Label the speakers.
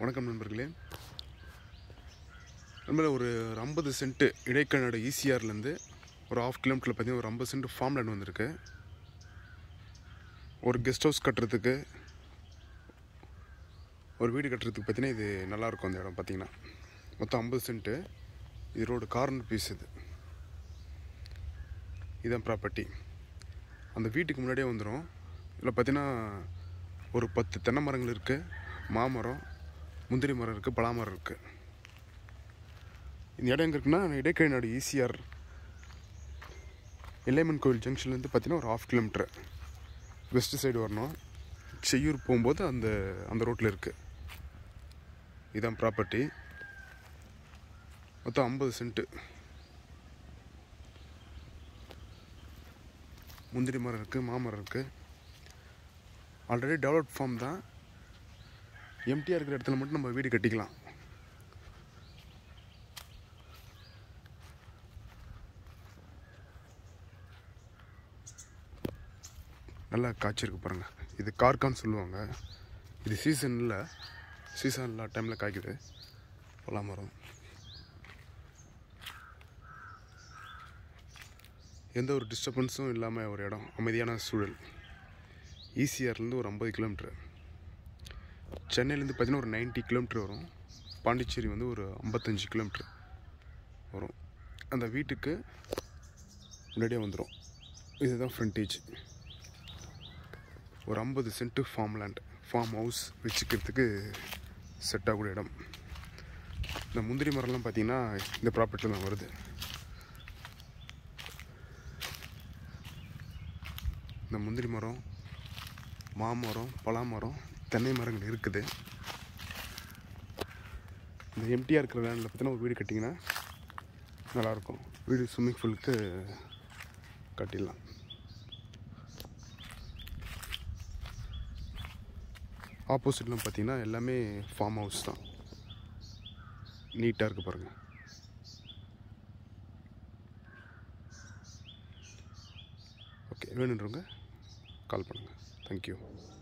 Speaker 1: வணக்கம் நண்பர்களே நண்பர்களே ஒரு ஒரு ஐம்பது சென்ட்டு இடைக்கநாடு ஈசிஆர்லேருந்து ஒரு ஆஃப் கிலோமீட்டரில் பார்த்தீங்கன்னா ஒரு ஐம்பது சென்ட் ஃபார்ம் லேண்ட் வந்திருக்கு ஒரு கெஸ்ட் ஹவுஸ் கட்டுறதுக்கு ஒரு வீடு கட்டுறதுக்கு பார்த்தீங்கன்னா இது நல்லாயிருக்கும் அந்த இடம் பார்த்தீங்கன்னா மொத்தம் ஐம்பது சென்ட்டு இது ரோடு கார்னர் பீஸ் இது இதுதான் ப்ராப்பர்ட்டி அந்த வீட்டுக்கு முன்னாடியே வந்துடும் இதில் பார்த்தீங்கன்னா ஒரு பத்து தென்னை மரங்கள் இருக்குது மாமரம் முந்திரி மரம் இருக்குது பலாமரம் இருக்குது இந்த இடம் எங்கே இருக்குன்னா இடைக்கழி நாடு ஈசிஆர் எல்லைமன் கோவில் ஜங்ஷன்லேருந்து பார்த்தீங்கன்னா ஒரு ஹாஃப் கிலோமீட்டர் வெஸ்ட் சைடு வரணும் செய்யூர் போகும்போது அந்த அந்த ரோட்டில் இருக்குது இதுதான் ப்ராப்பர்ட்டி மொத்தம் ஐம்பது சென்ட்டு முந்திரி மரம் இருக்குது மாமரம் இருக்குது ஆல்ரெடி டெவலப் ஃபார்ம் தான் எம்டியாக இருக்கிற இடத்துல மட்டும் நம்ம வீடு கட்டிக்கலாம் நல்லா காய்ச்சிருக்கு பாருங்கள் இது கார்கான்னு சொல்லுவாங்க இது சீசன் இல்லை சீசன் இல்லை டைமில் காய்க்குது பலா மரம் எந்த ஒரு டிஸ்டர்பன்ஸும் இல்லாமல் ஒரு இடம் அமைதியான சூழல் ஈசிஆர்லேருந்து ஒரு ஐம்பது கிலோமீட்ரு சென்னையிலேருந்து பார்த்தீங்கன்னா ஒரு 90 கிலோமீட்டர் வரும் பாண்டிச்சேரி வந்து ஒரு ஐம்பத்தஞ்சு கிலோமீட்ரு வரும் அந்த வீட்டுக்கு முன்னாடியே வந்துடும் இதுதான் ஃப்ரண்டேஜ் ஒரு ஐம்பது cent farm land farm house வச்சுக்கிறதுக்கு செட் ஆகக்கூடிய இடம் இந்த முந்திரி மரம்லாம் பார்த்தீங்கன்னா இந்த ப்ராப்பர்ட்டியில் தான் வருது இந்த முந்திரி மரம் மாமரம் பலாமரம் தென்னை மரங்கள் இருக்குது இந்த எம்டியாக இருக்கிற லேண்டில் பார்த்தீங்கன்னா ஒரு வீடு கட்டிங்கன்னா நல்லாயிருக்கும் வீடு ஸ்விம்மிங் ஃபூலுக்கு கட்டிடலாம் ஆப்போசிட்லாம் பார்த்தீங்கன்னா எல்லாமே ஃபார்ம் ஹவுஸ் தான் நீட்டாக இருக்குது பாருங்கள் ஓகே வேணுன்றவங்க கால் பண்ணுங்கள் தேங்க்யூ